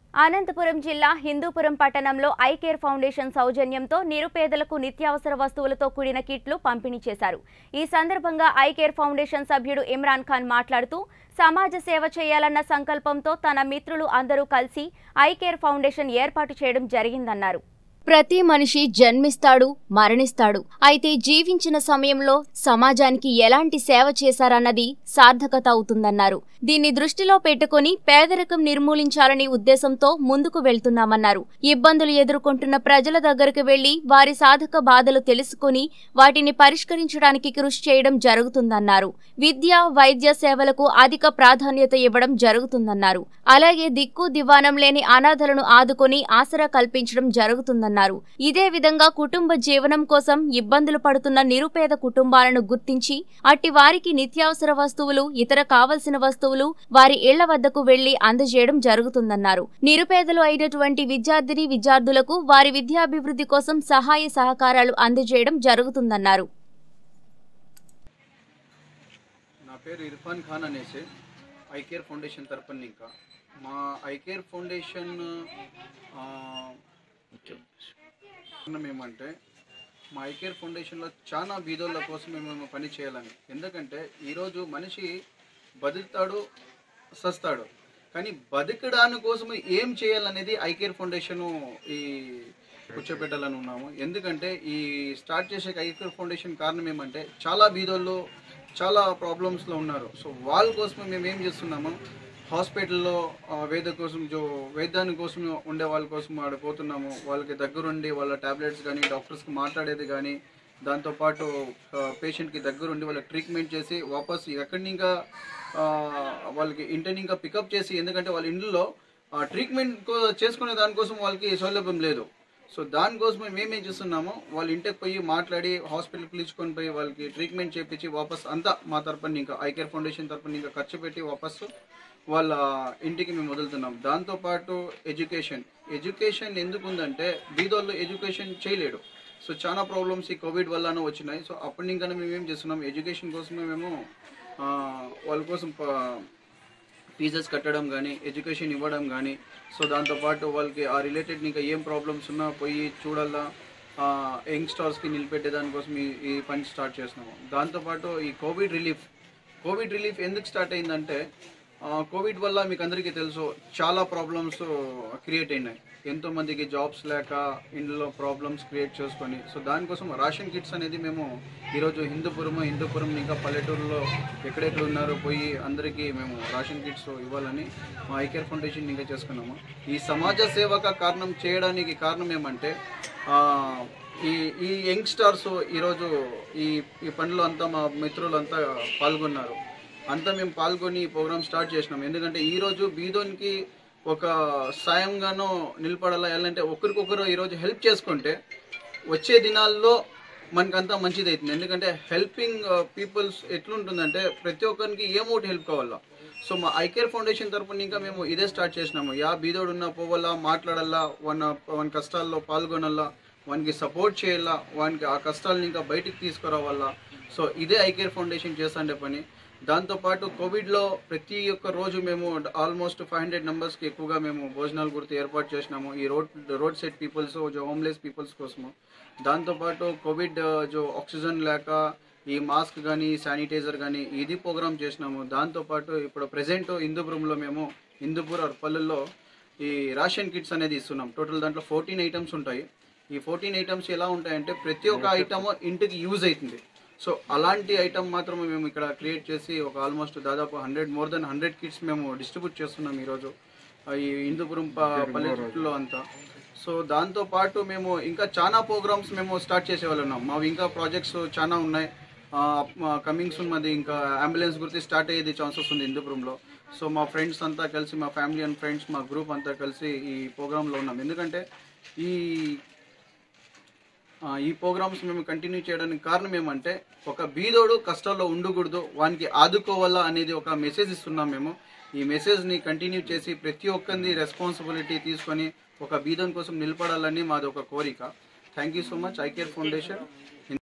అనంతపురం జిల్లా హిందూపురం పట్టణంలో iCare foundation సౌజన్యంతో నిరుపేదలకు నిత్యావసర వస్తువులతో కూడిన కిట్లు పంపిణీ చేశారు ఈ సందర్భంగా ఐకేర్ ఫౌండేషన్ సభ్యుడు ఇమ్రాన్ ఖాన్ మాట్లాడుతూ సమాజ సేవ చేయాలన్న సంకల్పంతో తన మిత్రులు అందరూ కలిసి ఐకేర్ ఫౌండేషన్ ఏర్పాటు చేయడం జరిగిందన్నారు ప్రతి మనిషి జన్మిస్తాడు మరణిస్తాడు అయితే జీవించిన సమయంలో సమాజానికి ఎలాంటి సేవ చేశారన్నది సార్థకత అవుతుందన్నారు దీన్ని దృష్టిలో పెట్టుకుని పేదరికం నిర్మూలించాలని ఉద్దేశంతో ముందుకు వెళ్తున్నామన్నారు ఇబ్బందులు ఎదుర్కొంటున్న ప్రజల దగ్గరకు వెళ్లి వారి సాధక బాధలు తెలుసుకుని వాటిని పరిష్కరించడానికి కృషి చేయడం జరుగుతుందన్నారు విద్య వైద్య సేవలకు అధిక ప్రాధాన్యత ఇవ్వడం జరుగుతుందన్నారు అలాగే దిక్కు దివానం లేని అనాథలను ఆదుకొని ఆసరా కల్పించడం జరుగుతుందన్నారు ఇదే విధంగా కుటుంబ జీవనం కోసం ఇబ్బందులు పడుతున్న నిరుపేద కుటుంబాలను గుర్తించి అట్టి వారికి నిత్యావసర వస్తువులు ఇతర కావలసిన వస్తువులు వారి ఇళ్ల వద్దకు వెళ్లి అందజేయడం జరుగుతుందన్నారు నిరుపేదలు అయినటువంటి విద్యార్థిని విద్యార్థులకు వారి విద్యాభివృద్ధి కోసం సహాయ సహకారాలు అందజేయడం జరుగుతుందన్నారు నా పేరు ఇర్ఫాన్ ఖాన్ అనేసి ఐకేర్ ఫౌండేషన్ తరపున ఇంకా మా ఐకేర్ ఫౌండేషన్ ఆ, కారణం ఏమంటే మా ఐకేర్ ఫౌండేషన్లో చాలా బీదోళ్ళ కోసం మేము పని చేయాలని ఎందుకంటే ఈరోజు మనిషి బతుకుతాడు సస్తాడు కానీ బతకడాని కోసం ఏం చేయాలనేది ఐకేర్ ఫౌండేషన్ ఈ కూర్చోబెట్టాలని ఉన్నాము ఎందుకంటే ఈ స్టార్ట్ చేసే ఐకేర్ ఫౌండేషన్ కారణం ఏమంటే చాలా బీదోళ్ళు చాలా ప్రాబ్లమ్స్లో ఉన్నారు సో వాళ్ళ కోసం మేము ఏం చేస్తున్నాము హాస్పిటల్లో ఆ, వైద్య కోసం జో వైద్యాని కోసం ఉండే వాళ్ళ కోసం ఆడ పోతున్నాము వాళ్ళకి దగ్గరుండి వాళ్ళ టాబ్లెట్స్ కానీ డాక్టర్స్కి మాట్లాడేది కానీ దాంతోపాటు పేషెంట్కి దగ్గరుండి వాళ్ళకి ట్రీట్మెంట్ చేసి వాపస్ ఎక్కడి ఇంకా ఆ, వాళ్ళకి ఇంటిని ఇంకా పికప్ చేసి ఎందుకంటే వాళ్ళ ఇంట్లో ట్రీట్మెంట్ చేసుకునే దానికోసం వాళ్ళకి సౌలభ్యం లేదు సో దానికోసం మేము ఏమేం చేస్తున్నామో వాళ్ళ ఇంటికి పోయి మాట్లాడి హాస్పిటల్కి పిలుచుకొని పోయి వాళ్ళకి ట్రీట్మెంట్ చేపించి వాపస్ అంతా మా తరపున ఇంకా ఐకేర్ ఫౌండేషన్ తరపున ఇంకా ఖర్చు పెట్టి వాపస్ వాళ్ళ ఇంటికి మేము వదులుతున్నాం దాంతోపాటు ఎడ్యుకేషన్ ఎడ్యుకేషన్ ఎందుకు ఉందంటే బీదోళ్ళు ఎడ్యుకేషన్ చేయలేడు సో చాలా ప్రాబ్లమ్స్ ఈ కోవిడ్ వల్లనూ వచ్చినాయి సో అప్పటి ఇంకా మేము ఏం చేస్తున్నాం ఎడ్యుకేషన్ కోసమే మేము ఆ, వాళ్ళ కోసం ప- ఫీజెస్ కట్టడం కానీ ఎడ్యుకేషన్ ఇవ్వడం కానీ సో దాంతోపాటు వాళ్ళకి ఆ రిలేటెడ్ ఇంకా ఏం ప్రాబ్లమ్స్ ఉన్నా పోయి చూడాలా యంగ్స్టర్స్కి నిలబెట్టే దానికోసం ఈ ఈ పని స్టార్ట్ చేస్తున్నాము దాంతోపాటు ఈ కోవిడ్ రిలీఫ్ కోవిడ్ రిలీఫ్ ఎందుకు స్టార్ట్ అయిందంటే ఆ, కోవిడ్ వల్ల మీకు అందరికీ తెలుసు చాలా ప్రాబ్లమ్స్ క్రియేట్ అయినాయి ఎంతో మందికి జాబ్స్ లేక ఇంట్లో ప్రాబ్లమ్స్ క్రియేట్ చేసుకొని సో దానికోసం రేషన్ కిట్స్ అనేది మేము ఈరోజు హిందూపురం హిందూపురం ఇంకా పల్లెటూరులో ఎక్కడెక్కడ ఉన్నారో పోయి అందరికీ మేము రేషన్ కిట్స్ ఇవ్వాలని మా ఐకేర్ ఫౌండేషన్ ఇంకా చేసుకున్నాము ఈ సమాజ సేవక కారణం చేయడానికి కారణం ఏమంటే ఆ, ఈ ఈ యంగ్స్టర్స్ ఈరోజు ఈ ఈ పనిలో అంతా మా మిత్రులంతా పాల్గొన్నారు అంతా మేము పాల్గొని ఈ ప్రోగ్రామ్ స్టార్ట్ చేసినాం ఎందుకంటే ఈరోజు బీదోనికి ఒక సాయంగానో నిలబడాలా ఎలాంటే ఒకరికొకరు ఈరోజు హెల్ప్ చేసుకుంటే వచ్చే దినాల్లో మనకంతా మంచిది అవుతుంది ఎందుకంటే హెల్పింగ్ పీపుల్స్ ఎట్లుంటుందంటే ప్రతి ఒక్కరికి ఏమోటి హెల్ప్ కావాలా సో మా ఐకేర్ ఫౌండేషన్ తరపున ఇంకా మేము ఇదే స్టార్ట్ చేసినాము యా బీదోడు ఉన్న పోవాలా మాట్లాడాలా వన్ వన్ కష్టాల్లో పాల్గొనాలా వానికి సపోర్ట్ చేయాలా వానికి ఆ కష్టాలను ఇంకా బయటికి తీసుకురావాలా సో ఇదే ఐకేర్ ఫౌండేషన్ చేస్తుండే పని దాంతోపాటు కోవిడ్లో ప్రతి ఒక్క రోజు మేము ఆల్మోస్ట్ ఫైవ్ హండ్రెడ్ నెంబర్స్కి ఎక్కువగా మేము భోజనాలు గుర్తు ఏర్పాటు చేసినాము ఈ రోడ్ రోడ్ సైడ్ పీపుల్స్ జో హోమ్లెస్ పీపుల్స్ కోసము దాంతోపాటు కోవిడ్ జో ఆక్సిజన్ లేక ఈ మాస్క్ కానీ శానిటైజర్ కానీ ఇది ప్రోగ్రామ్ చేసినాము దాంతోపాటు ఇప్పుడు ప్రజెంట్ హిందూపురంలో మేము హిందూపూర్ ఆర్ పల్లెల్లో ఈ రేషన్ కిట్స్ అనేది ఇస్తున్నాం టోటల్ దాంట్లో ఫోర్టీన్ ఐటమ్స్ ఉంటాయి ఈ ఫోర్టీన్ ఐటమ్స్ ఎలా ఉంటాయంటే ప్రతి ఒక్క ఐటమ్ ఇంటికి యూజ్ అవుతుంది సో అలాంటి ఐటమ్ మాత్రం మేము ఇక్కడ క్రియేట్ చేసి ఒక ఆల్మోస్ట్ దాదాపు hundred more than hundred kits మేము డిస్ట్రిబ్యూట్ చేస్తున్నాం ఈరోజు ఆ, ఈ హిందూపురం ప- పల్లెటూరులో అంతా సో దాంతో పాటు మేము ఇంకా చాలా ప్రోగ్రామ్స్ మేము స్టార్ట్ చేసేవాళ్ళు ఉన్నాం మావి ఇంకా ప్రాజెక్ట్స్ చాలా ఉన్నాయి కమింగ్ సూన్ మాది ఇంకా అంబులెన్స్ గురించి స్టార్ట్ అయ్యేది ఛాన్సెస్ ఉంది హిందూపురంలో సో మా ఫ్రెండ్స్ అంతా కలిసి మా ఫ్యామిలీ అండ్ ఫ్రెండ్స్ మా గ్రూప్ అంతా కలిసి ఈ ప్రోగ్రాంలో ఉన్నాం ఎందుకంటే ఈ ఆ, ఈ ప్రోగ్రామ్స్ మేము కంటిన్యూ చేయడానికి కారణం ఏమంటే ఒక బీదోడు కష్టాల్లో ఉండకూడదు వానికి ఆదుకోవాలా అనేది ఒక మెసేజ్ ఇస్తున్నాం మేము ఈ మెసేజ్ని కంటిన్యూ చేసి ప్రతి ఒక్కరిని రెస్పాన్సిబిలిటీ తీసుకొని ఒక బీదోన్ కోసం నిలబడాలని మాది ఒక కోరిక thank you so much iCare foundation